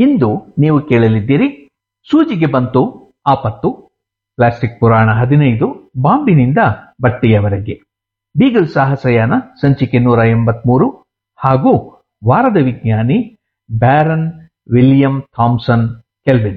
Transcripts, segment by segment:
ಇಂದು ನೀವು ಕೇಳಲಿದ್ದೀರಿ ಸೂಜಿಗೆ ಬಂತು ಆಪತ್ತು ಪ್ಲಾಸ್ಟಿಕ್ ಪುರಾಣ ಹದಿನೈದು ಬಾಂಬಿನಿಂದ ಬಟ್ಟೆಯವರೆಗೆ ಬೀಗಲ್ ಸಾಹಸಯಾನ ಸಂಚಿಕೆ ನೂರ ಎಂಬತ್ಮೂರು ಹಾಗೂ ವಾರದ ವಿಜ್ಞಾನಿ ಬ್ಯಾರನ್ ವಿಲಿಯಂ ಥಾಮ್ಸನ್ ಕೆಲ್ವಿನ್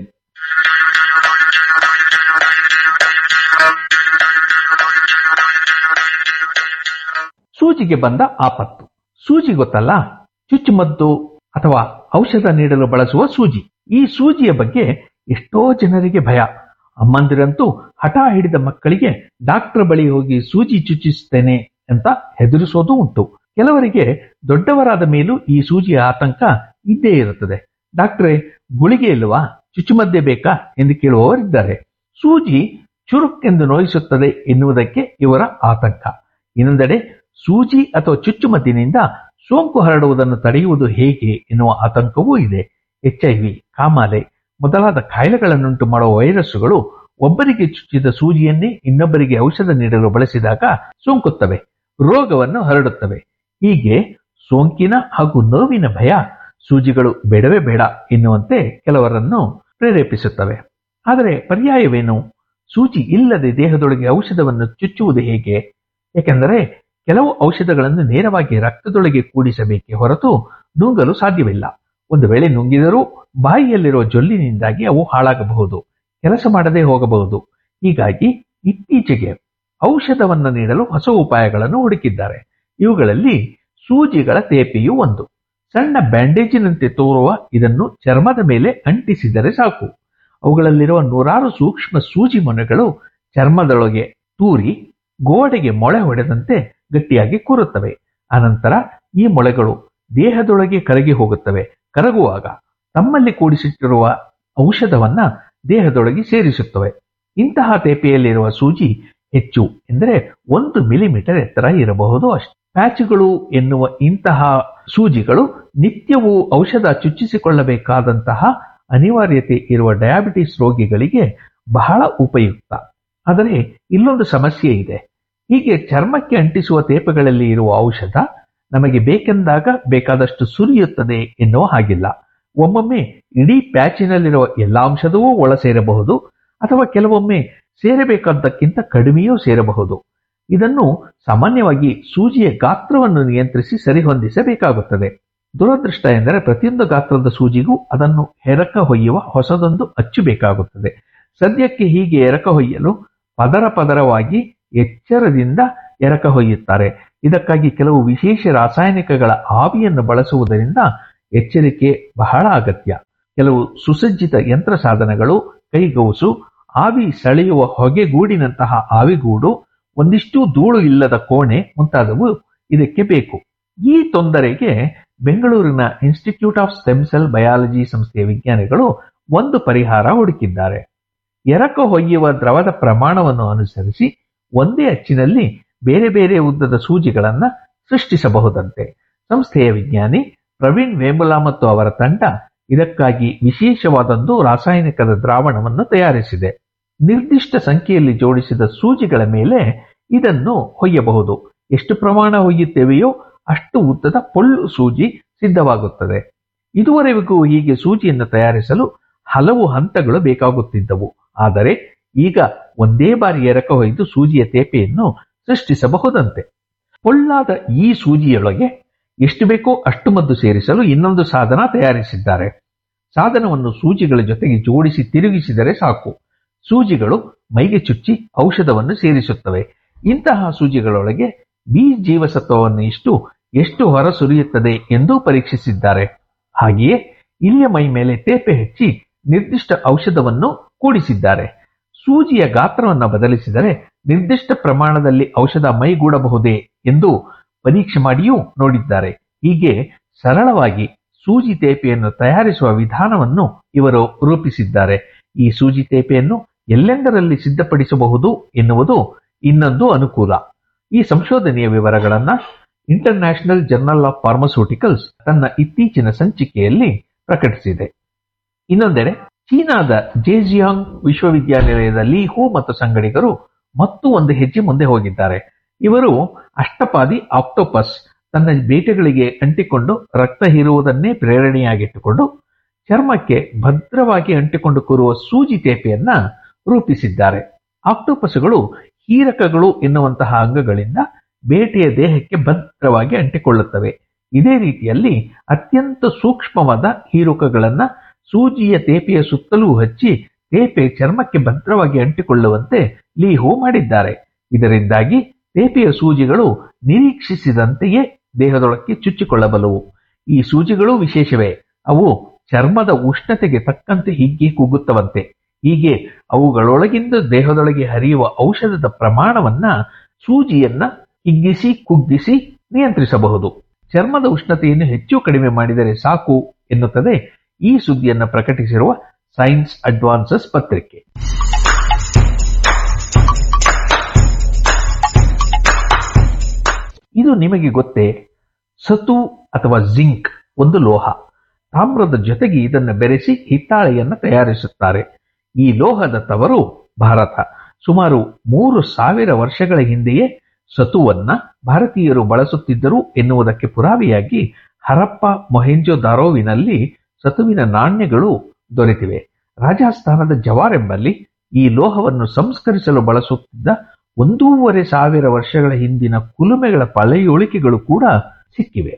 ಸೂಜಿಗೆ ಬಂದ ಆಪತ್ತು ಸೂಜಿ ಗೊತ್ತಲ್ಲ ಚುಚ್ಚುಮದ್ದು ಅಥವಾ ಔಷಧ ನೀಡಲು ಬಳಸುವ ಸೂಜಿ ಈ ಸೂಜಿಯ ಬಗ್ಗೆ ಎಷ್ಟೋ ಜನರಿಗೆ ಭಯ ಅಮ್ಮಂದಿರಂತೂ ಹಠ ಹಿಡಿದ ಮಕ್ಕಳಿಗೆ ಡಾಕ್ಟರ್ ಬಳಿ ಹೋಗಿ ಸೂಜಿ ಚುಚ್ಚಿಸ್ತೇನೆ ಅಂತ ಹೆದರಿಸೋದು ಉಂಟು ಕೆಲವರಿಗೆ ದೊಡ್ಡವರಾದ ಮೇಲೂ ಈ ಸೂಜಿಯ ಆತಂಕ ಇದ್ದೇ ಇರುತ್ತದೆ ಡಾಕ್ಟ್ರೇ ಗುಳಿಗೆ ಇಲ್ವಾ ಚುಚ್ಚುಮದ್ದೆ ಬೇಕಾ ಎಂದು ಕೇಳುವವರಿದ್ದಾರೆ ಸೂಜಿ ಚುರುಕೆಂದು ನೋಯಿಸುತ್ತದೆ ಎನ್ನುವುದಕ್ಕೆ ಇವರ ಆತಂಕ ಇನ್ನೊಂದೆಡೆ ಸೂಜಿ ಅಥವಾ ಚುಚ್ಚುಮದ್ದಿನಿಂದ ಸೋಂಕು ಹರಡುವುದನ್ನು ತಡೆಯುವುದು ಹೇಗೆ ಎನ್ನುವ ಆತಂಕವೂ ಇದೆ ಎಚ್ಐವಿ ಕಾಮಾಲೆ ಮೊದಲಾದ ಕಾಯಿಲೆಗಳನ್ನುಂಟು ಮಾಡುವ ವೈರಸ್ಸುಗಳು ಒಬ್ಬರಿಗೆ ಚುಚ್ಚಿದ ಸೂಜಿಯನ್ನೇ ಇನ್ನೊಬ್ಬರಿಗೆ ಔಷಧ ನೀಡಲು ಬಳಸಿದಾಗ ಸೋಂಕುತ್ತವೆ ರೋಗವನ್ನು ಹರಡುತ್ತವೆ ಹೀಗೆ ಸೋಂಕಿನ ಹಾಗೂ ನೋವಿನ ಭಯ ಸೂಜಿಗಳು ಬೇಡವೇ ಬೇಡ ಎನ್ನುವಂತೆ ಕೆಲವರನ್ನು ಪ್ರೇರೇಪಿಸುತ್ತವೆ ಆದರೆ ಪರ್ಯಾಯವೇನು ಸೂಜಿ ಇಲ್ಲದೆ ದೇಹದೊಳಗೆ ಔಷಧವನ್ನು ಚುಚ್ಚುವುದು ಹೇಗೆ ಏಕೆಂದರೆ ಕೆಲವು ಔಷಧಗಳನ್ನು ನೇರವಾಗಿ ರಕ್ತದೊಳಗೆ ಕೂಡಿಸಬೇಕೇ ಹೊರತು ನುಂಗಲು ಸಾಧ್ಯವಿಲ್ಲ ಒಂದು ವೇಳೆ ನುಂಗಿದರೂ ಬಾಯಿಯಲ್ಲಿರುವ ಜೊಲ್ಲಿನಿಂದಾಗಿ ಅವು ಹಾಳಾಗಬಹುದು ಕೆಲಸ ಮಾಡದೆ ಹೋಗಬಹುದು ಹೀಗಾಗಿ ಇತ್ತೀಚೆಗೆ ಔಷಧವನ್ನು ನೀಡಲು ಹೊಸ ಉಪಾಯಗಳನ್ನು ಹುಡುಕಿದ್ದಾರೆ ಇವುಗಳಲ್ಲಿ ಸೂಜಿಗಳ ತೇಪೆಯೂ ಒಂದು ಸಣ್ಣ ಬ್ಯಾಂಡೇಜಿನಂತೆ ತೋರುವ ಇದನ್ನು ಚರ್ಮದ ಮೇಲೆ ಅಂಟಿಸಿದರೆ ಸಾಕು ಅವುಗಳಲ್ಲಿರುವ ನೂರಾರು ಸೂಕ್ಷ್ಮ ಸೂಜಿ ಮೊನೆಗಳು ಚರ್ಮದೊಳಗೆ ತೂರಿ ಗೋಡೆಗೆ ಮೊಳೆ ಹೊಡೆದಂತೆ ಗಟ್ಟಿಯಾಗಿ ಕೂರುತ್ತವೆ ಅನಂತರ ಈ ಮೊಳೆಗಳು ದೇಹದೊಳಗೆ ಕರಗಿ ಹೋಗುತ್ತವೆ ಕರಗುವಾಗ ತಮ್ಮಲ್ಲಿ ಕೂಡಿಸಿಟ್ಟಿರುವ ಔಷಧವನ್ನ ದೇಹದೊಳಗೆ ಸೇರಿಸುತ್ತವೆ ಇಂತಹ ತೇಪೆಯಲ್ಲಿರುವ ಸೂಜಿ ಹೆಚ್ಚು ಎಂದರೆ ಒಂದು ಮಿಲಿಮೀಟರ್ ಎತ್ತರ ಇರಬಹುದು ಅಷ್ಟೇ ಪ್ಯಾಚುಗಳು ಎನ್ನುವ ಇಂತಹ ಸೂಜಿಗಳು ನಿತ್ಯವೂ ಔಷಧ ಚುಚ್ಚಿಸಿಕೊಳ್ಳಬೇಕಾದಂತಹ ಅನಿವಾರ್ಯತೆ ಇರುವ ಡಯಾಬಿಟಿಸ್ ರೋಗಿಗಳಿಗೆ ಬಹಳ ಉಪಯುಕ್ತ ಆದರೆ ಇಲ್ಲೊಂದು ಸಮಸ್ಯೆ ಇದೆ ಹೀಗೆ ಚರ್ಮಕ್ಕೆ ಅಂಟಿಸುವ ತೇಪೆಗಳಲ್ಲಿ ಇರುವ ಔಷಧ ನಮಗೆ ಬೇಕೆಂದಾಗ ಬೇಕಾದಷ್ಟು ಸುರಿಯುತ್ತದೆ ಎನ್ನುವ ಹಾಗಿಲ್ಲ ಒಮ್ಮೊಮ್ಮೆ ಇಡೀ ಪ್ಯಾಚಿನಲ್ಲಿರುವ ಎಲ್ಲ ಅಂಶದವೂ ಒಳ ಸೇರಬಹುದು ಅಥವಾ ಕೆಲವೊಮ್ಮೆ ಸೇರಬೇಕಾದ್ದಕ್ಕಿಂತ ಕಡಿಮೆಯೂ ಸೇರಬಹುದು ಇದನ್ನು ಸಾಮಾನ್ಯವಾಗಿ ಸೂಜಿಯ ಗಾತ್ರವನ್ನು ನಿಯಂತ್ರಿಸಿ ಸರಿಹೊಂದಿಸಬೇಕಾಗುತ್ತದೆ ದುರದೃಷ್ಟ ಎಂದರೆ ಪ್ರತಿಯೊಂದು ಗಾತ್ರದ ಸೂಜಿಗೂ ಅದನ್ನು ಎರಕ ಹೊಯ್ಯುವ ಹೊಸದೊಂದು ಅಚ್ಚು ಬೇಕಾಗುತ್ತದೆ ಸದ್ಯಕ್ಕೆ ಹೀಗೆ ಎರಕ ಹೊಯ್ಯಲು ಪದರ ಪದರವಾಗಿ ಎಚ್ಚರದಿಂದ ಎರಕ ಹೊಯ್ಯುತ್ತಾರೆ ಇದಕ್ಕಾಗಿ ಕೆಲವು ವಿಶೇಷ ರಾಸಾಯನಿಕಗಳ ಆವಿಯನ್ನು ಬಳಸುವುದರಿಂದ ಎಚ್ಚರಿಕೆ ಬಹಳ ಅಗತ್ಯ ಕೆಲವು ಸುಸಜ್ಜಿತ ಯಂತ್ರ ಸಾಧನಗಳು ಕೈಗೌಸು ಆವಿ ಸೆಳೆಯುವ ಹೊಗೆಗೂಡಿನಂತಹ ಆವಿಗೂಡು ಒಂದಿಷ್ಟು ಧೂಳು ಇಲ್ಲದ ಕೋಣೆ ಮುಂತಾದವು ಇದಕ್ಕೆ ಬೇಕು ಈ ತೊಂದರೆಗೆ ಬೆಂಗಳೂರಿನ institute of stem cell biology ಸಂಸ್ಥೆಯ ವಿಜ್ಞಾನಿಗಳು ಒಂದು ಪರಿಹಾರ ಹುಡುಕಿದ್ದಾರೆ ಎರಕ ಹೊಯ್ಯುವ ದ್ರವದ ಪ್ರಮಾಣವನ್ನು ಅನುಸರಿಸಿ ಒಂದೇ ಅಚ್ಚಿನಲ್ಲಿ ಬೇರೆ ಬೇರೆ ಉದ್ದದ ಸೂಜಿಗಳನ್ನ ಸೃಷ್ಟಿಸಬಹುದಂತೆ ಸಂಸ್ಥೆಯ ವಿಜ್ಞಾನಿ ಪ್ರವೀಣ್ ವೇಮುಲಾ ಮತ್ತು ಅವರ ತಂಡ ಇದಕ್ಕಾಗಿ ವಿಶೇಷವಾದೊಂದು ರಾಸಾಯನಿಕದ ದ್ರಾವಣವನ್ನು ತಯಾರಿಸಿದೆ ನಿರ್ದಿಷ್ಟ ಸಂಖ್ಯೆಯಲ್ಲಿ ಜೋಡಿಸಿದ ಸೂಜಿಗಳ ಮೇಲೆ ಇದನ್ನು ಹೊಯ್ಯಬಹುದು ಎಷ್ಟು ಪ್ರಮಾಣ ಹೊಯ್ಯುತ್ತೇವೆಯೋ ಅಷ್ಟು ಉದ್ದದ ಪೊಳ್ಳು ಸೂಜಿ ಸಿದ್ಧವಾಗುತ್ತದೆ ಇದುವರೆಗೂ ಹೀಗೆ ಸೂಜಿಯನ್ನು ತಯಾರಿಸಲು ಹಲವು ಹಂತಗಳು ಬೇಕಾಗುತ್ತಿದ್ದವು ಆದರೆ ಈಗ ಒಂದೇ ಬಾರಿ ಎರಕ ಹೊಯ್ದು ಸೂಜಿಯ ತೇಪೆಯನ್ನು ಸೃಷ್ಟಿಸಬಹುದಂತೆ ಪೊಳ್ಳಾದ ಈ ಸೂಜಿಯೊಳಗೆ ಎಷ್ಟು ಬೇಕೋ ಅಷ್ಟು ಮದ್ದು ಸೇರಿಸಲು ಇನ್ನೊಂದು ಸಾಧನ ತಯಾರಿಸಿದ್ದಾರೆ ಸಾಧನವನ್ನು ಸೂಜಿಗಳ ಜೊತೆಗೆ ಜೋಡಿಸಿ ತಿರುಗಿಸಿದರೆ ಸಾಕು ಸೂಜಿಗಳು ಮೈಗೆ ಚುಚ್ಚಿ ಔಷಧವನ್ನು ಸೇರಿಸುತ್ತವೆ ಇಂತಹ ಸೂಜಿಗಳೊಳಗೆ ಬಿ ಜೀವಸತ್ವವನ್ನು ಇಷ್ಟು ಎಷ್ಟು ಹೊರ ಸುರಿಯುತ್ತದೆ ಎಂದು ಪರೀಕ್ಷಿಸಿದ್ದಾರೆ ಹಾಗೆಯೇ ಇಲಿಯ ಮೈ ಮೇಲೆ ತೇಪೆ ಹಚ್ಚಿ ನಿರ್ದಿಷ್ಟ ಔಷಧವನ್ನು ಕೂಡಿಸಿದ್ದಾರೆ ಸೂಜಿಯ ಗಾತ್ರವನ್ನು ಬದಲಿಸಿದರೆ ನಿರ್ದಿಷ್ಟ ಪ್ರಮಾಣದಲ್ಲಿ ಔಷಧ ಮೈಗೂಡಬಹುದೇ ಎಂದು ಪರೀಕ್ಷೆ ಮಾಡಿಯೂ ನೋಡಿದ್ದಾರೆ ಹೀಗೆ ಸರಳವಾಗಿ ಸೂಜಿ ತೇಪೆಯನ್ನು ತಯಾರಿಸುವ ವಿಧಾನವನ್ನು ಇವರು ರೂಪಿಸಿದ್ದಾರೆ ಈ ಸೂಜಿ ತೇಪೆಯನ್ನು ಎಲ್ಲೆಂದರಲ್ಲಿ ಸಿದ್ಧಪಡಿಸಬಹುದು ಎನ್ನುವುದು ಇನ್ನೊಂದು ಅನುಕೂಲ ಈ ಸಂಶೋಧನೆಯ ವಿವರಗಳನ್ನ ಇಂಟರ್ನ್ಯಾಷನಲ್ ಜರ್ನಲ್ ಆಫ್ ಫಾರ್ಮಸ್ಯೂಟಿಕಲ್ಸ್ ತನ್ನ ಇತ್ತೀಚಿನ ಸಂಚಿಕೆಯಲ್ಲಿ ಪ್ರಕಟಿಸಿದೆ ಇನ್ನೊಂದೆಡೆ ಚೀನಾದ ಜೇಜಿಯಾಂಗ್ ವಿಶ್ವವಿದ್ಯಾನಿಲಯದ ಲೀ ಹೂ ಮತ್ತು ಸಂಗಡಿಗರು ಮತ್ತು ಒಂದು ಹೆಜ್ಜೆ ಮುಂದೆ ಹೋಗಿದ್ದಾರೆ ಇವರು ಅಷ್ಟಪಾದಿ ಆಕ್ಟೋಪಸ್ ತನ್ನ ಬೇಟೆಗಳಿಗೆ ಅಂಟಿಕೊಂಡು ರಕ್ತ ಹೀರುವುದನ್ನೇ ಪ್ರೇರಣೆಯಾಗಿಟ್ಟುಕೊಂಡು ಚರ್ಮಕ್ಕೆ ಭದ್ರವಾಗಿ ಅಂಟಿಕೊಂಡು ಕೂರುವ ಸೂಜಿ ತೇಪೆಯನ್ನ ರೂಪಿಸಿದ್ದಾರೆ ಆಕ್ಟೋಪಸ್ಗಳು ಹೀರಕಗಳು ಎನ್ನುವಂತಹ ಅಂಗಗಳಿಂದ ಬೇಟೆಯ ದೇಹಕ್ಕೆ ಭದ್ರವಾಗಿ ಅಂಟಿಕೊಳ್ಳುತ್ತವೆ ಇದೇ ರೀತಿಯಲ್ಲಿ ಅತ್ಯಂತ ಸೂಕ್ಷ್ಮವಾದ ಹೀರುಕಗಳನ್ನ ಸೂಜಿಯ ತೇಪೆಯ ಸುತ್ತಲೂ ಹಚ್ಚಿ ತೇಪೆ ಚರ್ಮಕ್ಕೆ ಭದ್ರವಾಗಿ ಅಂಟಿಕೊಳ್ಳುವಂತೆ ಲೀಹು ಮಾಡಿದ್ದಾರೆ ಇದರಿಂದಾಗಿ ತೇಪೆಯ ಸೂಜಿಗಳು ನಿರೀಕ್ಷಿಸಿದಂತೆಯೇ ದೇಹದೊಳಕ್ಕೆ ಚುಚ್ಚಿಕೊಳ್ಳಬಲ್ಲವು ಈ ಸೂಜಿಗಳು ವಿಶೇಷವೇ ಅವು ಚರ್ಮದ ಉಷ್ಣತೆಗೆ ತಕ್ಕಂತೆ ಹಿಗ್ಗಿ ಕುಗ್ಗುತ್ತವಂತೆ ಹೀಗೆ ಅವುಗಳೊಳಗಿಂದ ದೇಹದೊಳಗೆ ಹರಿಯುವ ಔಷಧದ ಪ್ರಮಾಣವನ್ನ ಸೂಜಿಯನ್ನ ಹಿಗ್ಗಿಸಿ ಕುಗ್ಗಿಸಿ ನಿಯಂತ್ರಿಸಬಹುದು ಚರ್ಮದ ಉಷ್ಣತೆಯನ್ನು ಹೆಚ್ಚು ಕಡಿಮೆ ಮಾಡಿದರೆ ಸಾಕು ಎನ್ನುತ್ತದೆ ಈ ಸುದ್ದಿಯನ್ನ ಪ್ರಕಟಿಸಿರುವ ಸೈನ್ಸ್ ಅಡ್ವಾನ್ಸಸ್ ಪತ್ರಿಕೆ ಇದು ನಿಮಗೆ ಗೊತ್ತೇ ಸತು ಅಥವಾ ಜಿಂಕ್ ಒಂದು ಲೋಹ ತಾಮ್ರದ ಜೊತೆಗೆ ಇದನ್ನು ಬೆರೆಸಿ ಹಿತ್ತಾಳೆಯನ್ನು ತಯಾರಿಸುತ್ತಾರೆ ಈ ಲೋಹದ ತವರು ಭಾರತ ಸುಮಾರು ಮೂರು ಸಾವಿರ ವರ್ಷಗಳ ಹಿಂದೆಯೇ ಸತುವನ್ನ ಭಾರತೀಯರು ಬಳಸುತ್ತಿದ್ದರು ಎನ್ನುವುದಕ್ಕೆ ಪುರಾವೆಯಾಗಿ ಹರಪ್ಪ ಮೊಹೆಂಜೋ ದಾರೋವಿನಲ್ಲಿ ಸತುವಿನ ನಾಣ್ಯಗಳು ದೊರೆತಿವೆ ರಾಜಸ್ಥಾನದ ಜವಾರ್ ಎಂಬಲ್ಲಿ ಈ ಲೋಹವನ್ನು ಸಂಸ್ಕರಿಸಲು ಬಳಸುತ್ತಿದ್ದ ಒಂದೂವರೆ ಸಾವಿರ ವರ್ಷಗಳ ಹಿಂದಿನ ಕುಲುಮೆಗಳ ಪಳೆಯುಳಿಕೆಗಳು ಕೂಡ ಸಿಕ್ಕಿವೆ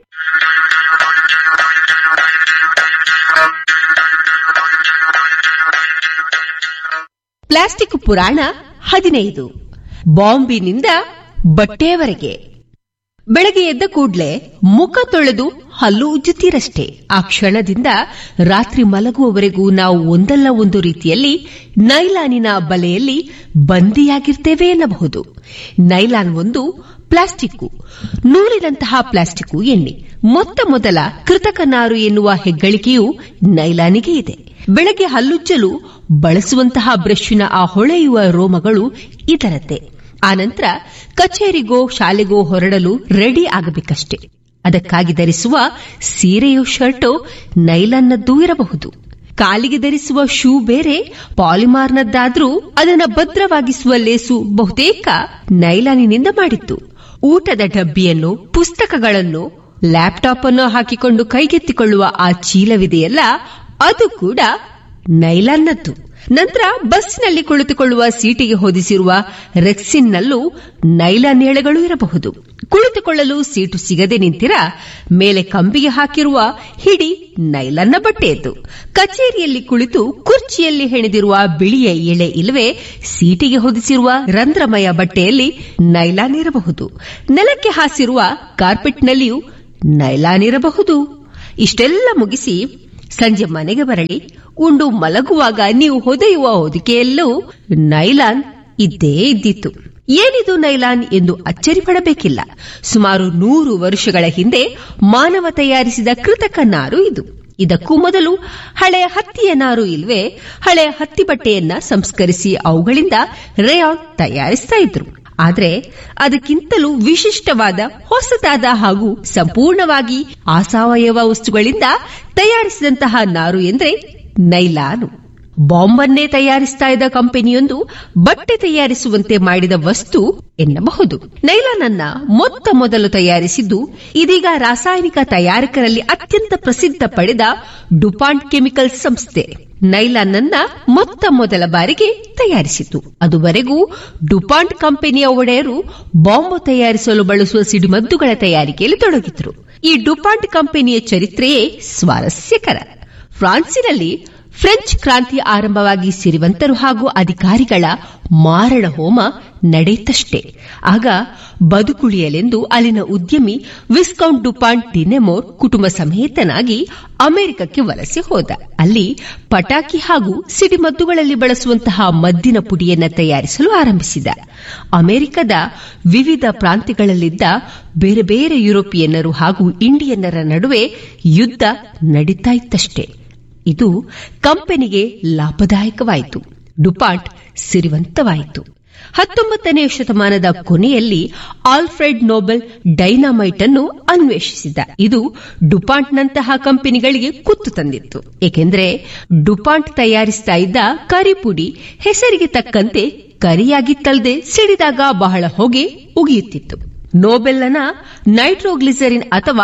ಪ್ಲಾಸ್ಟಿಕ್ ಪುರಾಣ ಹದಿನೈದು ಬಾಂಬಿನಿಂದ ಬಟ್ಟೆಯವರೆಗೆ ಬೆಳಗ್ಗೆ ಎದ್ದ ಕೂಡ್ಲೆ ಮುಖ ತೊಳೆದು ಹಲ್ಲು ಉಜ್ಜುತ್ತೀರಷ್ಟೇ ಆ ಕ್ಷಣದಿಂದ ರಾತ್ರಿ ಮಲಗುವವರೆಗೂ ನಾವು ಒಂದಲ್ಲ ಒಂದು ರೀತಿಯಲ್ಲಿ ನೈಲಾನಿನ ಬಲೆಯಲ್ಲಿ ಬಂದಿಯಾಗಿರ್ತೇವೆ ಎನ್ನಬಹುದು ನೈಲಾನ್ ಒಂದು ಪ್ಲಾಸ್ಟಿಕ್ಕು ನೂಲಿನಂತಹ ಪ್ಲಾಸ್ಟಿಕ್ಕು ಎಣ್ಣೆ ಮೊತ್ತ ಮೊದಲ ಕೃತಕ ನಾರು ಎನ್ನುವ ಹೆಗ್ಗಳಿಕೆಯೂ ನೈಲಾನಿಗೆ ಇದೆ ಬೆಳಗ್ಗೆ ಹಲ್ಲುಜ್ಜಲು ಬಳಸುವಂತಹ ಬ್ರಷ್ನ ಆ ಹೊಳೆಯುವ ರೋಮಗಳು ಇದರದ್ದೇ ಆನಂತರ ಕಚೇರಿಗೋ ಶಾಲೆಗೋ ಹೊರಡಲು ರೆಡಿ ಆಗಬೇಕಷ್ಟೇ ಅದಕ್ಕಾಗಿ ಧರಿಸುವ ಸೀರೆಯೋ ಶರ್ಟೋ ನೈಲಾನ್ನದ್ದೂ ಇರಬಹುದು ಕಾಲಿಗೆ ಧರಿಸುವ ಶೂ ಬೇರೆ ಪಾಲಿಮಾರ್ನದ್ದಾದ್ರೂ ಅದನ್ನ ಭದ್ರವಾಗಿಸುವ ಲೇಸು ಬಹುತೇಕ ನೈಲಾನಿನಿಂದ ಮಾಡಿತ್ತು ಊಟದ ಡಬ್ಬಿಯನ್ನು ಪುಸ್ತಕಗಳನ್ನು ಲ್ಯಾಪ್ಟಾಪ್ ಅನ್ನು ಹಾಕಿಕೊಂಡು ಕೈಗೆತ್ತಿಕೊಳ್ಳುವ ಆ ಚೀಲವಿದೆಯಲ್ಲ ಅದು ಕೂಡ ನೈಲಾನ್ನದ್ದು ನಂತರ ಬಸ್ನಲ್ಲಿ ಕುಳಿತುಕೊಳ್ಳುವ ಸೀಟಿಗೆ ಹೊದಿಸಿರುವ ರೆಕ್ಸಿನ್ನಲ್ಲೂ ನೈಲಾನ್ ಎಳೆಗಳು ಇರಬಹುದು ಕುಳಿತುಕೊಳ್ಳಲು ಸೀಟು ಸಿಗದೆ ನಿಂತಿರ ಮೇಲೆ ಕಂಬಿಗೆ ಹಾಕಿರುವ ಹಿಡಿ ನೈಲನ್ನ ಬಟ್ಟೆಯದ್ದು ಕಚೇರಿಯಲ್ಲಿ ಕುಳಿತು ಕುರ್ಚಿಯಲ್ಲಿ ಹೆಣೆದಿರುವ ಬಿಳಿಯ ಎಳೆ ಇಲ್ಲವೇ ಸೀಟಿಗೆ ಹೊದಿಸಿರುವ ರಂಧ್ರಮಯ ಬಟ್ಟೆಯಲ್ಲಿ ನೈಲಾನ್ ಇರಬಹುದು ನೆಲಕ್ಕೆ ಹಾಸಿರುವ ಕಾರ್ಪೆಟ್ನಲ್ಲಿಯೂ ನೈಲಾನ್ ಇರಬಹುದು ಇಷ್ಟೆಲ್ಲ ಮುಗಿಸಿ ಸಂಜೆ ಮನೆಗೆ ಬರಲಿ ಉಂಡು ಮಲಗುವಾಗ ನೀವು ಹೊದೆಯುವ ಹೊದಿಕೆಯಲ್ಲೂ ನೈಲಾನ್ ಇದ್ದೇ ಇದ್ದಿತ್ತು ಏನಿದು ನೈಲಾನ್ ಎಂದು ಅಚ್ಚರಿ ಪಡಬೇಕಿಲ್ಲ ಸುಮಾರು ನೂರು ವರ್ಷಗಳ ಹಿಂದೆ ಮಾನವ ತಯಾರಿಸಿದ ಕೃತಕ ನಾರು ಇದು ಇದಕ್ಕೂ ಮೊದಲು ಹಳೆಯ ಹತ್ತಿಯ ನಾರು ಇಲ್ವೇ ಹಳೆಯ ಹತ್ತಿ ಬಟ್ಟೆಯನ್ನ ಸಂಸ್ಕರಿಸಿ ಅವುಗಳಿಂದ ರೇಯಾನ್ ತಯಾರಿಸ್ತಾ ಇದ್ರು ಆದ್ರೆ ಅದಕ್ಕಿಂತಲೂ ವಿಶಿಷ್ಟವಾದ ಹೊಸದಾದ ಹಾಗೂ ಸಂಪೂರ್ಣವಾಗಿ ಅಸಾವಯವ ವಸ್ತುಗಳಿಂದ ತಯಾರಿಸಿದಂತಹ ನಾರು ಎಂದ್ರೆ ನೈಲಾನು ಬಾಂಬನ್ನೇ ತಯಾರಿಸ್ತಾ ಇದ್ದ ಕಂಪನಿಯೊಂದು ಬಟ್ಟೆ ತಯಾರಿಸುವಂತೆ ಮಾಡಿದ ವಸ್ತು ಎನ್ನಬಹುದು ನೈಲಾನ್ ಅನ್ನ ಮೊತ್ತ ಮೊದಲು ತಯಾರಿಸಿದ್ದು ಇದೀಗ ರಾಸಾಯನಿಕ ತಯಾರಕರಲ್ಲಿ ಅತ್ಯಂತ ಪ್ರಸಿದ್ಧ ಪಡೆದ ಡುಪಾಂಟ್ ಕೆಮಿಕಲ್ ಸಂಸ್ಥೆ ನೈಲಾನ್ ಅನ್ನ ಮೊತ್ತ ಮೊದಲ ಬಾರಿಗೆ ತಯಾರಿಸಿತು ಅದುವರೆಗೂ ಡುಪಾಂಟ್ ಕಂಪನಿಯ ಒಡೆಯರು ಬಾಂಬ್ ತಯಾರಿಸಲು ಬಳಸುವ ಸಿಡಿಮದ್ದುಗಳ ತಯಾರಿಕೆಯಲ್ಲಿ ತೊಡಗಿದ್ರು ಈ ಡುಪಾಂಟ್ ಕಂಪನಿಯ ಚರಿತ್ರೆಯೇ ಸ್ವಾರಸ್ಯಕರ ಫ್ರಾನ್ಸಿನಲ್ಲಿ ಫ್ರೆಂಚ್ ಕ್ರಾಂತಿ ಆರಂಭವಾಗಿ ಸಿರಿವಂತರು ಹಾಗೂ ಅಧಿಕಾರಿಗಳ ಮಾರಣ ಹೋಮ ನಡೆಯಿತಷ್ಟೇ ಆಗ ಬದುಕುಳಿಯಲೆಂದು ಅಲ್ಲಿನ ಉದ್ಯಮಿ ವಿಸ್ಕೌಂಟ್ ಡುಪಾಂಟ್ ಡಿನೆಮೋರ್ ಕುಟುಂಬ ಸಮೇತನಾಗಿ ಅಮೆರಿಕಕ್ಕೆ ವಲಸೆ ಹೋದ ಅಲ್ಲಿ ಪಟಾಕಿ ಹಾಗೂ ಸಿಡಿಮದ್ದುಗಳಲ್ಲಿ ಬಳಸುವಂತಹ ಮದ್ದಿನ ಪುಡಿಯನ್ನ ತಯಾರಿಸಲು ಆರಂಭಿಸಿದ ಅಮೆರಿಕದ ವಿವಿಧ ಪ್ರಾಂತ್ಯಗಳಲ್ಲಿದ್ದ ಬೇರೆ ಬೇರೆ ಯುರೋಪಿಯನ್ನರು ಹಾಗೂ ಇಂಡಿಯನ್ನರ ನಡುವೆ ಯುದ್ಧ ನಡೀತಾ ಇತ್ತಷ್ಟೇ ಇದು ಕಂಪನಿಗೆ ಲಾಭದಾಯಕವಾಯಿತು ಡುಪಾಂಟ್ ಸಿರಿವಂತವಾಯಿತು ಹತ್ತೊಂಬತ್ತನೇ ಶತಮಾನದ ಕೊನೆಯಲ್ಲಿ ಆಲ್ಫ್ರೆಡ್ ನೋಬೆಲ್ ಡೈನಾಮೈಟ್ ಅನ್ನು ಅನ್ವೇಷಿಸಿದ ಇದು ಡುಪಾಂಟ್ನಂತಹ ಕಂಪನಿಗಳಿಗೆ ಕುತ್ತು ತಂದಿತ್ತು ಏಕೆಂದರೆ ಡುಪಾಂಟ್ ತಯಾರಿಸ್ತಾ ಇದ್ದ ಕರಿಪುಡಿ ಹೆಸರಿಗೆ ತಕ್ಕಂತೆ ಕರಿಯಾಗಿತ್ತಲ್ಲದೆ ಸಿಡಿದಾಗ ಬಹಳ ಹೊಗೆ ಉಗಿಯುತ್ತಿತ್ತು ನೋಬೆಲ್ಲನ ನೈಟ್ರೋಗ್ಲಿಸರಿನ್ ಅಥವಾ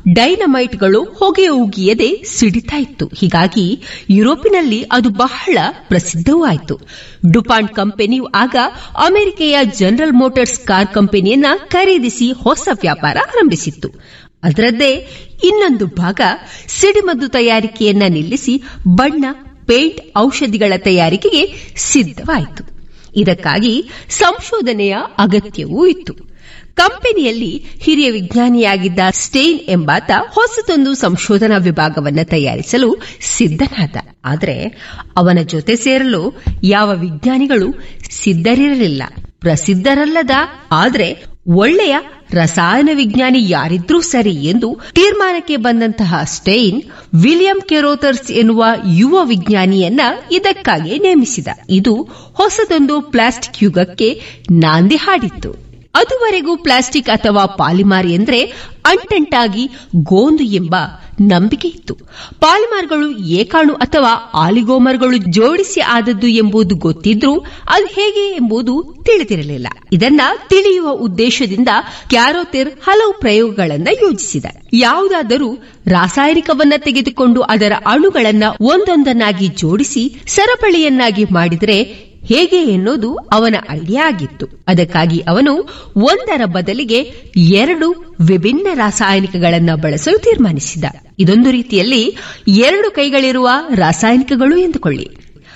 ಡೈನಮೈಟ್ಗಳು ಹೊಗೆ ಉಗಿಯದೆ ಸಿಡಿತಾ ಇತ್ತು ಹೀಗಾಗಿ ಯುರೋಪಿನಲ್ಲಿ ಅದು ಬಹಳ ಪ್ರಸಿದ್ಧವೂ ಆಯಿತು ಡುಪಾಂಟ್ ಕಂಪನಿಯು ಆಗ ಅಮೆರಿಕೆಯ ಜನರಲ್ ಮೋಟಾರ್ಸ್ ಕಾರ್ ಕಂಪನಿಯನ್ನ ಖರೀದಿಸಿ ಹೊಸ ವ್ಯಾಪಾರ ಆರಂಭಿಸಿತ್ತು ಅದರದ್ದೇ ಇನ್ನೊಂದು ಭಾಗ ಸಿಡಿಮದ್ದು ತಯಾರಿಕೆಯನ್ನ ನಿಲ್ಲಿಸಿ ಬಣ್ಣ ಪೇಂಟ್ ಔಷಧಿಗಳ ತಯಾರಿಕೆಗೆ ಸಿದ್ಧವಾಯಿತು ಇದಕ್ಕಾಗಿ ಸಂಶೋಧನೆಯ ಅಗತ್ಯವೂ ಇತ್ತು ಕಂಪನಿಯಲ್ಲಿ ಹಿರಿಯ ವಿಜ್ಞಾನಿಯಾಗಿದ್ದ ಸ್ಟೇನ್ ಎಂಬಾತ ಹೊಸದೊಂದು ಸಂಶೋಧನಾ ವಿಭಾಗವನ್ನ ತಯಾರಿಸಲು ಸಿದ್ಧನಾದ ಆದರೆ ಅವನ ಜೊತೆ ಸೇರಲು ಯಾವ ವಿಜ್ಞಾನಿಗಳು ಸಿದ್ಧರಿರಲಿಲ್ಲ ಪ್ರಸಿದ್ಧರಲ್ಲದ ಆದರೆ ಒಳ್ಳೆಯ ರಸಾಯನ ವಿಜ್ಞಾನಿ ಯಾರಿದ್ರೂ ಸರಿ ಎಂದು ತೀರ್ಮಾನಕ್ಕೆ ಬಂದಂತಹ ಸ್ಟೈನ್ ವಿಲಿಯಂ ಕೆರೋತರ್ಸ್ ಎನ್ನುವ ಯುವ ವಿಜ್ಞಾನಿಯನ್ನ ಇದಕ್ಕಾಗಿ ನೇಮಿಸಿದ ಇದು ಹೊಸದೊಂದು ಪ್ಲಾಸ್ಟಿಕ್ ಯುಗಕ್ಕೆ ನಾಂದಿ ಹಾಡಿತ್ತು ಅದುವರೆಗೂ ಪ್ಲಾಸ್ಟಿಕ್ ಅಥವಾ ಪಾಲಿಮಾರ್ ಎಂದ್ರೆ ಅಂಟಂಟಾಗಿ ಗೋಂದು ಎಂಬ ನಂಬಿಕೆ ಇತ್ತು ಪಾಲಿಮಾರ್ಗಳು ಏಕಾಣು ಅಥವಾ ಆಲಿಗೋಮರ್ಗಳು ಜೋಡಿಸಿ ಆದದ್ದು ಎಂಬುದು ಗೊತ್ತಿದ್ರೂ ಅದು ಹೇಗೆ ಎಂಬುದು ತಿಳಿದಿರಲಿಲ್ಲ ಇದನ್ನ ತಿಳಿಯುವ ಉದ್ದೇಶದಿಂದ ಕ್ಯಾರೋತೆರ್ ಹಲವು ಪ್ರಯೋಗಗಳನ್ನ ಯೋಜಿಸಿದ ಯಾವುದಾದರೂ ರಾಸಾಯನಿಕವನ್ನ ತೆಗೆದುಕೊಂಡು ಅದರ ಅಣುಗಳನ್ನ ಒಂದೊಂದನ್ನಾಗಿ ಜೋಡಿಸಿ ಸರಪಳಿಯನ್ನಾಗಿ ಮಾಡಿದರೆ ಹೇಗೆ ಎನ್ನುವುದು ಅವನ ಐಡಿಯಾ ಆಗಿತ್ತು ಅದಕ್ಕಾಗಿ ಅವನು ಒಂದರ ಬದಲಿಗೆ ಎರಡು ವಿಭಿನ್ನ ರಾಸಾಯನಿಕಗಳನ್ನ ಬಳಸಲು ತೀರ್ಮಾನಿಸಿದ ಇದೊಂದು ರೀತಿಯಲ್ಲಿ ಎರಡು ಕೈಗಳಿರುವ ರಾಸಾಯನಿಕಗಳು ಎಂದುಕೊಳ್ಳಿ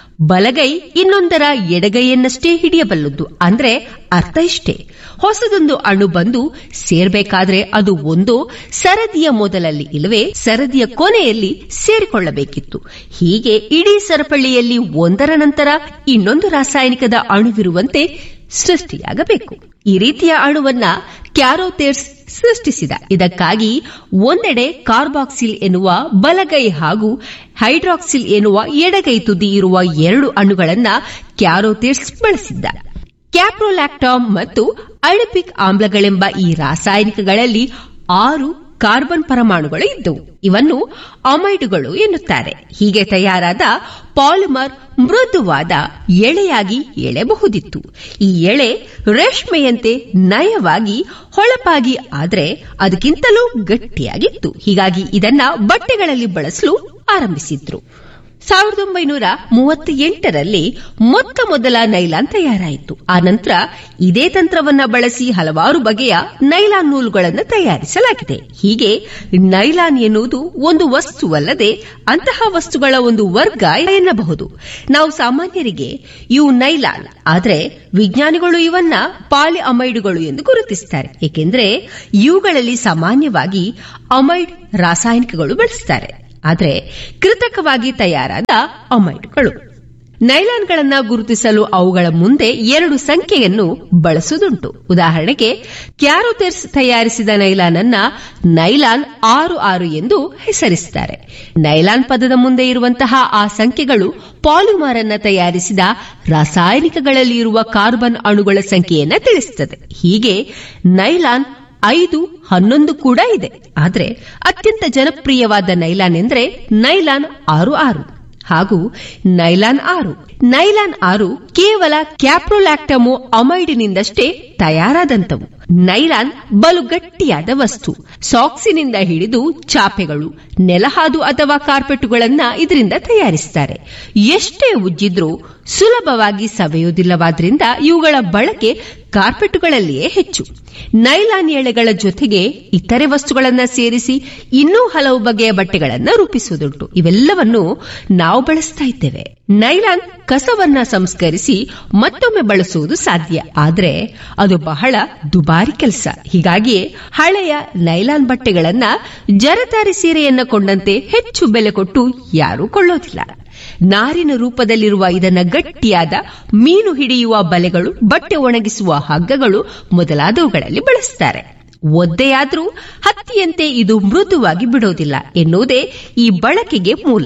ಬಲಗೈ ಇನ್ನೊಂದರ ಎಡಗೈಯನ್ನಷ್ಟೇ ಹಿಡಿಯಬಲ್ಲದ್ದು ಅಂದ್ರೆ ಅರ್ಥ ಇಷ್ಟೇ ಹೊಸದೊಂದು ಅಣು ಬಂದು ಸೇರ್ಬೇಕಾದ್ರೆ ಅದು ಒಂದು ಸರದಿಯ ಮೊದಲಲ್ಲಿ ಇಲ್ಲವೇ ಸರದಿಯ ಕೊನೆಯಲ್ಲಿ ಸೇರಿಕೊಳ್ಳಬೇಕಿತ್ತು ಹೀಗೆ ಇಡೀ ಸರಪಳಿಯಲ್ಲಿ ಒಂದರ ನಂತರ ಇನ್ನೊಂದು ರಾಸಾಯನಿಕದ ಅಣುವಿರುವಂತೆ ಸೃಷ್ಟಿಯಾಗಬೇಕು ಈ ರೀತಿಯ ಅಣುವನ್ನ ಕ್ಯಾರೋಥೇರ್ಸ್ ಸೃಷ್ಟಿಸಿದ ಇದಕ್ಕಾಗಿ ಒಂದೆಡೆ ಕಾರ್ಬಾಕ್ಸಿಲ್ ಎನ್ನುವ ಬಲಗೈ ಹಾಗೂ ಹೈಡ್ರಾಕ್ಸಿಲ್ ಎನ್ನುವ ಎಡಗೈ ತುದಿ ಇರುವ ಎರಡು ಅಣುಗಳನ್ನ ಕ್ಯಾರೋಥೇರ್ಸ್ ಬಳಸಿದ್ದ ಕ್ಯಾಪ್ರೋಲ್ಯಾಕ್ಟಾಮ್ ಮತ್ತು ಅಳಿಪಿಕ್ ಆಮ್ಲಗಳೆಂಬ ಈ ರಾಸಾಯನಿಕಗಳಲ್ಲಿ ಆರು ಕಾರ್ಬನ್ ಪರಮಾಣುಗಳು ಇದ್ದವು ಇವನ್ನು ಅಮೈಡುಗಳು ಎನ್ನುತ್ತಾರೆ ಹೀಗೆ ತಯಾರಾದ ಪಾಲಿಮರ್ ಮೃದುವಾದ ಎಳೆಯಾಗಿ ಎಳೆಬಹುದಿತ್ತು ಈ ಎಳೆ ರೇಷ್ಮೆಯಂತೆ ನಯವಾಗಿ ಹೊಳಪಾಗಿ ಆದರೆ ಅದಕ್ಕಿಂತಲೂ ಗಟ್ಟಿಯಾಗಿತ್ತು ಹೀಗಾಗಿ ಇದನ್ನ ಬಟ್ಟೆಗಳಲ್ಲಿ ಬಳಸಲು ಆರಂಭಿಸಿದ್ರು ಸಾವಿರದ ಒಂಬೈನೂರ ಮೂವತ್ತೆಂಟರಲ್ಲಿ ಮೊತ್ತ ಮೊದಲ ನೈಲಾನ್ ತಯಾರಾಯಿತು ಆ ನಂತರ ಇದೇ ತಂತ್ರವನ್ನ ಬಳಸಿ ಹಲವಾರು ಬಗೆಯ ನೈಲಾನ್ ನೂಲುಗಳನ್ನು ತಯಾರಿಸಲಾಗಿದೆ ಹೀಗೆ ನೈಲಾನ್ ಎನ್ನುವುದು ಒಂದು ವಸ್ತುವಲ್ಲದೆ ಅಂತಹ ವಸ್ತುಗಳ ಒಂದು ವರ್ಗ ಎನ್ನಬಹುದು ನಾವು ಸಾಮಾನ್ಯರಿಗೆ ಇವು ನೈಲಾನ್ ಆದರೆ ವಿಜ್ಞಾನಿಗಳು ಇವನ್ನ ಪಾಲಿ ಅಮೈಡುಗಳು ಎಂದು ಗುರುತಿಸುತ್ತಾರೆ ಏಕೆಂದರೆ ಇವುಗಳಲ್ಲಿ ಸಾಮಾನ್ಯವಾಗಿ ಅಮೈಡ್ ರಾಸಾಯನಿಕಗಳು ಬಳಸುತ್ತಾರೆ ಆದರೆ ಕೃತಕವಾಗಿ ತಯಾರಾದ ಅಮೈಡ್ಗಳು ನೈಲಾನ್ಗಳನ್ನ ಗುರುತಿಸಲು ಅವುಗಳ ಮುಂದೆ ಎರಡು ಸಂಖ್ಯೆಯನ್ನು ಬಳಸುವುದುಂಟು ಉದಾಹರಣೆಗೆ ಕ್ಯಾರೋಥೆರ್ಸ್ ತಯಾರಿಸಿದ ನೈಲಾನ್ ಅನ್ನ ನೈಲಾನ್ ಆರು ಆರು ಎಂದು ಹೆಸರಿಸುತ್ತಾರೆ ನೈಲಾನ್ ಪದದ ಮುಂದೆ ಇರುವಂತಹ ಆ ಸಂಖ್ಯೆಗಳು ಪಾಲಿಮರ್ ಅನ್ನ ತಯಾರಿಸಿದ ರಾಸಾಯನಿಕಗಳಲ್ಲಿ ಇರುವ ಕಾರ್ಬನ್ ಅಣುಗಳ ಸಂಖ್ಯೆಯನ್ನ ತಿಳಿಸುತ್ತದೆ ಹೀಗೆ ನೈಲಾನ್ ಐದು ಹನ್ನೊಂದು ಕೂಡ ಇದೆ ಆದರೆ ಅತ್ಯಂತ ಜನಪ್ರಿಯವಾದ ನೈಲಾನ್ ಎಂದರೆ ನೈಲಾನ್ ಆರು ಆರು ಹಾಗೂ ನೈಲಾನ್ ಆರು ನೈಲಾನ್ ಆರು ಕೇವಲ ಕ್ಯಾಪ್ರೋಲ್ಯಾಕ್ಟಮು ಅಮೈಡಿನಿಂದಷ್ಟೇ ತಯಾರಾದಂತವು ನೈಲಾನ್ ಬಲು ಗಟ್ಟಿಯಾದ ವಸ್ತು ಸಾಕ್ಸಿನಿಂದ ಹಿಡಿದು ಚಾಪೆಗಳು ನೆಲಹಾದು ಅಥವಾ ಕಾರ್ಪೆಟುಗಳನ್ನ ಇದರಿಂದ ತಯಾರಿಸುತ್ತಾರೆ ಎಷ್ಟೇ ಉಜ್ಜಿದ್ರೂ ಸುಲಭವಾಗಿ ಸವೆಯುವುದಿಲ್ಲವಾದ್ರಿಂದ ಇವುಗಳ ಬಳಕೆ ಕಾರ್ಪೆಟುಗಳಲ್ಲಿಯೇ ಹೆಚ್ಚು ನೈಲಾನ್ ಎಳೆಗಳ ಜೊತೆಗೆ ಇತರೆ ವಸ್ತುಗಳನ್ನ ಸೇರಿಸಿ ಇನ್ನೂ ಹಲವು ಬಗೆಯ ಬಟ್ಟೆಗಳನ್ನ ರೂಪಿಸುವುದುಂಟು ಇವೆಲ್ಲವನ್ನು ನಾವು ಬಳಸ್ತಾ ಇದ್ದೇವೆ ನೈಲಾನ್ ಕಸವನ್ನ ಸಂಸ್ಕರಿಸಿ ಮತ್ತೊಮ್ಮೆ ಬಳಸುವುದು ಸಾಧ್ಯ ಆದರೆ ಅದು ಬಹಳ ದುಬಾರಿ ಕೆಲಸ ಹೀಗಾಗಿಯೇ ಹಳೆಯ ನೈಲಾನ್ ಬಟ್ಟೆಗಳನ್ನ ಜರತಾರಿ ಸೀರೆಯನ್ನ ಕೊಂಡಂತೆ ಹೆಚ್ಚು ಬೆಲೆ ಕೊಟ್ಟು ಯಾರೂ ಕೊಳ್ಳೋದಿಲ್ಲ ನಾರಿನ ರೂಪದಲ್ಲಿರುವ ಇದನ್ನ ಗಟ್ಟಿಯಾದ ಮೀನು ಹಿಡಿಯುವ ಬಲೆಗಳು ಬಟ್ಟೆ ಒಣಗಿಸುವ ಹಗ್ಗಗಳು ಮೊದಲಾದವುಗಳಲ್ಲಿ ಬಳಸುತ್ತಾರೆ ಒದ್ದೆಯಾದ್ರೂ ಹತ್ತಿಯಂತೆ ಇದು ಮೃದುವಾಗಿ ಬಿಡೋದಿಲ್ಲ ಎನ್ನುವುದೇ ಈ ಬಳಕೆಗೆ ಮೂಲ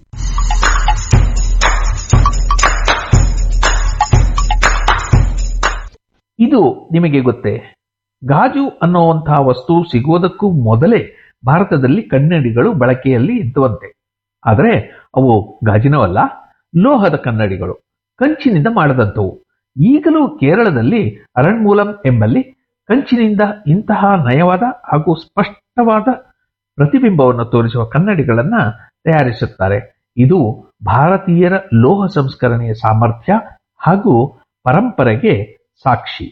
ಇದು ನಿಮಗೆ ಗೊತ್ತೇ ಗಾಜು ಅನ್ನುವಂತಹ ವಸ್ತು ಸಿಗುವುದಕ್ಕೂ ಮೊದಲೇ ಭಾರತದಲ್ಲಿ ಕನ್ನಡಿಗಳು ಬಳಕೆಯಲ್ಲಿ ಇದ್ದುವಂತೆ ಆದರೆ ಅವು ಗಾಜಿನವಲ್ಲ ಲೋಹದ ಕನ್ನಡಿಗಳು ಕಂಚಿನಿಂದ ಮಾಡದಂಥವು ಈಗಲೂ ಕೇರಳದಲ್ಲಿ ಅರಣ್ಮೂಲಂ ಎಂಬಲ್ಲಿ ಕಂಚಿನಿಂದ ಇಂತಹ ನಯವಾದ ಹಾಗೂ ಸ್ಪಷ್ಟವಾದ ಪ್ರತಿಬಿಂಬವನ್ನು ತೋರಿಸುವ ಕನ್ನಡಿಗಳನ್ನ ತಯಾರಿಸುತ್ತಾರೆ ಇದು ಭಾರತೀಯರ ಲೋಹ ಸಂಸ್ಕರಣೆಯ ಸಾಮರ್ಥ್ಯ ಹಾಗೂ ಪರಂಪರೆಗೆ ಸಾಕ್ಷಿ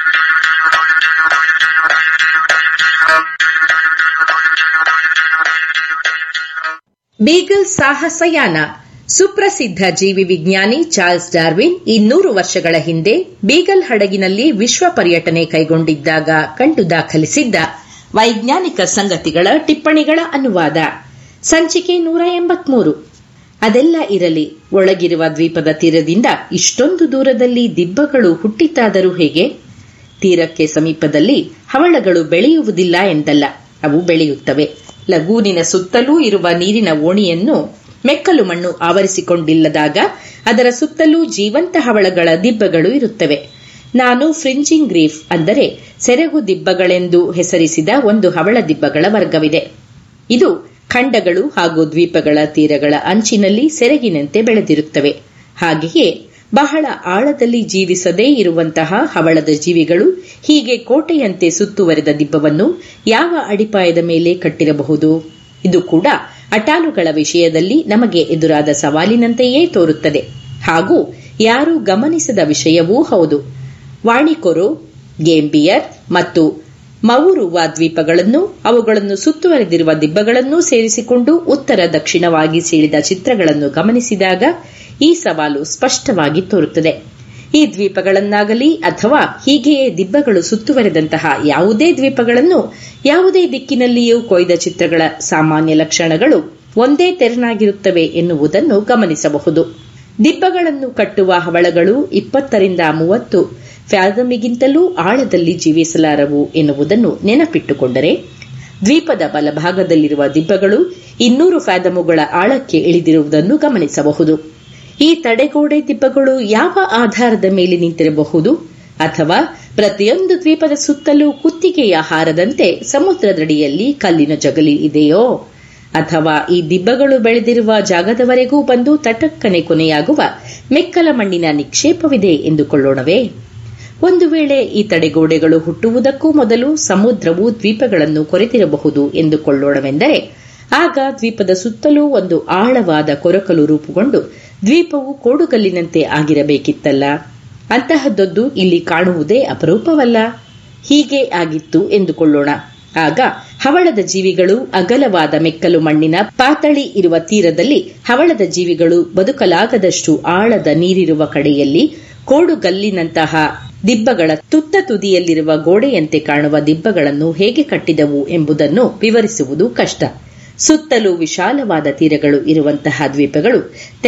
ಬೀಗಲ್ ಸಾಹಸಯಾನ ಸುಪ್ರಸಿದ್ಧ ಜೀವಿ ವಿಜ್ಞಾನಿ ಚಾರ್ಲ್ಸ್ ಡಾರ್ವಿನ್ ಇನ್ನೂರು ವರ್ಷಗಳ ಹಿಂದೆ ಬೀಗಲ್ ಹಡಗಿನಲ್ಲಿ ವಿಶ್ವ ಪರ್ಯಟನೆ ಕೈಗೊಂಡಿದ್ದಾಗ ಕಂಡು ದಾಖಲಿಸಿದ್ದ ವೈಜ್ಞಾನಿಕ ಸಂಗತಿಗಳ ಟಿಪ್ಪಣಿಗಳ ಅನುವಾದ ಸಂಚಿಕೆ ನೂರ ಎಂಬತ್ಮೂರು ಅದೆಲ್ಲ ಇರಲಿ ಒಳಗಿರುವ ದ್ವೀಪದ ತೀರದಿಂದ ಇಷ್ಟೊಂದು ದೂರದಲ್ಲಿ ದಿಬ್ಬಗಳು ಹುಟ್ಟಿತಾದರೂ ಹೇಗೆ ತೀರಕ್ಕೆ ಸಮೀಪದಲ್ಲಿ ಹವಳಗಳು ಬೆಳೆಯುವುದಿಲ್ಲ ಎಂದಲ್ಲ ಅವು ಬೆಳೆಯುತ್ತವೆ ಲಗೂನಿನ ಸುತ್ತಲೂ ಇರುವ ನೀರಿನ ಓಣಿಯನ್ನು ಮೆಕ್ಕಲು ಮಣ್ಣು ಆವರಿಸಿಕೊಂಡಿಲ್ಲದಾಗ ಅದರ ಸುತ್ತಲೂ ಜೀವಂತ ಹವಳಗಳ ದಿಬ್ಬಗಳು ಇರುತ್ತವೆ ನಾನು ಫ್ರಿಂಜಿಂಗ್ ರೀಫ್ ಅಂದರೆ ಸೆರಗು ದಿಬ್ಬಗಳೆಂದು ಹೆಸರಿಸಿದ ಒಂದು ಹವಳ ದಿಬ್ಬಗಳ ವರ್ಗವಿದೆ ಇದು ಖಂಡಗಳು ಹಾಗೂ ದ್ವೀಪಗಳ ತೀರಗಳ ಅಂಚಿನಲ್ಲಿ ಸೆರಗಿನಂತೆ ಬೆಳೆದಿರುತ್ತವೆ ಹಾಗೆಯೇ ಬಹಳ ಆಳದಲ್ಲಿ ಜೀವಿಸದೇ ಇರುವಂತಹ ಹವಳದ ಜೀವಿಗಳು ಹೀಗೆ ಕೋಟೆಯಂತೆ ಸುತ್ತುವರೆದ ದಿಬ್ಬವನ್ನು ಯಾವ ಅಡಿಪಾಯದ ಮೇಲೆ ಕಟ್ಟಿರಬಹುದು ಇದು ಕೂಡ ಅಟಾನುಗಳ ವಿಷಯದಲ್ಲಿ ನಮಗೆ ಎದುರಾದ ಸವಾಲಿನಂತೆಯೇ ತೋರುತ್ತದೆ ಹಾಗೂ ಯಾರೂ ಗಮನಿಸದ ವಿಷಯವೂ ಹೌದು ವಾಣಿಕೊರು ಗೇಂಬಿಯರ್ ಮತ್ತು ಮವುರುವ ದ್ವೀಪಗಳನ್ನು ಅವುಗಳನ್ನು ಸುತ್ತುವರೆದಿರುವ ದಿಬ್ಬಗಳನ್ನೂ ಸೇರಿಸಿಕೊಂಡು ಉತ್ತರ ದಕ್ಷಿಣವಾಗಿ ಸೀಳಿದ ಚಿತ್ರಗಳನ್ನು ಗಮನಿಸಿದಾಗ ಈ ಸವಾಲು ಸ್ಪಷ್ಟವಾಗಿ ತೋರುತ್ತದೆ ಈ ದ್ವೀಪಗಳನ್ನಾಗಲಿ ಅಥವಾ ಹೀಗೆಯೇ ದಿಬ್ಬಗಳು ಸುತ್ತುವರೆದಂತಹ ಯಾವುದೇ ದ್ವೀಪಗಳನ್ನು ಯಾವುದೇ ದಿಕ್ಕಿನಲ್ಲಿಯೂ ಕೊಯ್ದ ಚಿತ್ರಗಳ ಸಾಮಾನ್ಯ ಲಕ್ಷಣಗಳು ಒಂದೇ ತೆರನಾಗಿರುತ್ತವೆ ಎನ್ನುವುದನ್ನು ಗಮನಿಸಬಹುದು ದಿಬ್ಬಗಳನ್ನು ಕಟ್ಟುವ ಹವಳಗಳು ಇಪ್ಪತ್ತರಿಂದ ಮೂವತ್ತು ಫ್ಯಾದಮಿಗಿಂತಲೂ ಆಳದಲ್ಲಿ ಜೀವಿಸಲಾರವು ಎನ್ನುವುದನ್ನು ನೆನಪಿಟ್ಟುಕೊಂಡರೆ ದ್ವೀಪದ ಬಲಭಾಗದಲ್ಲಿರುವ ದಿಬ್ಬಗಳು ಇನ್ನೂರು ಫ್ಯಾದಮುಗಳ ಆಳಕ್ಕೆ ಇಳಿದಿರುವುದನ್ನು ಗಮನಿಸಬಹುದು ಈ ತಡೆಗೋಡೆ ದಿಬ್ಬಗಳು ಯಾವ ಆಧಾರದ ಮೇಲೆ ನಿಂತಿರಬಹುದು ಅಥವಾ ಪ್ರತಿಯೊಂದು ದ್ವೀಪದ ಸುತ್ತಲೂ ಕುತ್ತಿಗೆಯ ಹಾರದಂತೆ ಸಮುದ್ರದಡಿಯಲ್ಲಿ ಕಲ್ಲಿನ ಜಗಲಿ ಇದೆಯೋ ಅಥವಾ ಈ ದಿಬ್ಬಗಳು ಬೆಳೆದಿರುವ ಜಾಗದವರೆಗೂ ಬಂದು ತಟಕ್ಕನೆ ಕೊನೆಯಾಗುವ ಮೆಕ್ಕಲ ಮಣ್ಣಿನ ನಿಕ್ಷೇಪವಿದೆ ಎಂದುಕೊಳ್ಳೋಣವೇ ಒಂದು ವೇಳೆ ಈ ತಡೆಗೋಡೆಗಳು ಹುಟ್ಟುವುದಕ್ಕೂ ಮೊದಲು ಸಮುದ್ರವು ದ್ವೀಪಗಳನ್ನು ಕೊರೆತಿರಬಹುದು ಎಂದುಕೊಳ್ಳೋಣವೆಂದರೆ ಆಗ ದ್ವೀಪದ ಸುತ್ತಲೂ ಒಂದು ಆಳವಾದ ಕೊರಕಲು ರೂಪುಗೊಂಡು ದ್ವೀಪವು ಕೋಡುಗಲ್ಲಿನಂತೆ ಆಗಿರಬೇಕಿತ್ತಲ್ಲ ಅಂತಹದ್ದೊಂದು ಇಲ್ಲಿ ಕಾಣುವುದೇ ಅಪರೂಪವಲ್ಲ ಹೀಗೆ ಆಗಿತ್ತು ಎಂದುಕೊಳ್ಳೋಣ ಆಗ ಹವಳದ ಜೀವಿಗಳು ಅಗಲವಾದ ಮೆಕ್ಕಲು ಮಣ್ಣಿನ ಪಾತಳಿ ಇರುವ ತೀರದಲ್ಲಿ ಹವಳದ ಜೀವಿಗಳು ಬದುಕಲಾಗದಷ್ಟು ಆಳದ ನೀರಿರುವ ಕಡೆಯಲ್ಲಿ ಕೋಡುಗಲ್ಲಿನಂತಹ ದಿಬ್ಬಗಳ ತುತ್ತ ತುದಿಯಲ್ಲಿರುವ ಗೋಡೆಯಂತೆ ಕಾಣುವ ದಿಬ್ಬಗಳನ್ನು ಹೇಗೆ ಕಟ್ಟಿದವು ಎಂಬುದನ್ನು ವಿವರಿಸುವುದು ಕಷ್ಟ ಸುತ್ತಲೂ ವಿಶಾಲವಾದ ತೀರಗಳು ಇರುವಂತಹ ದ್ವೀಪಗಳು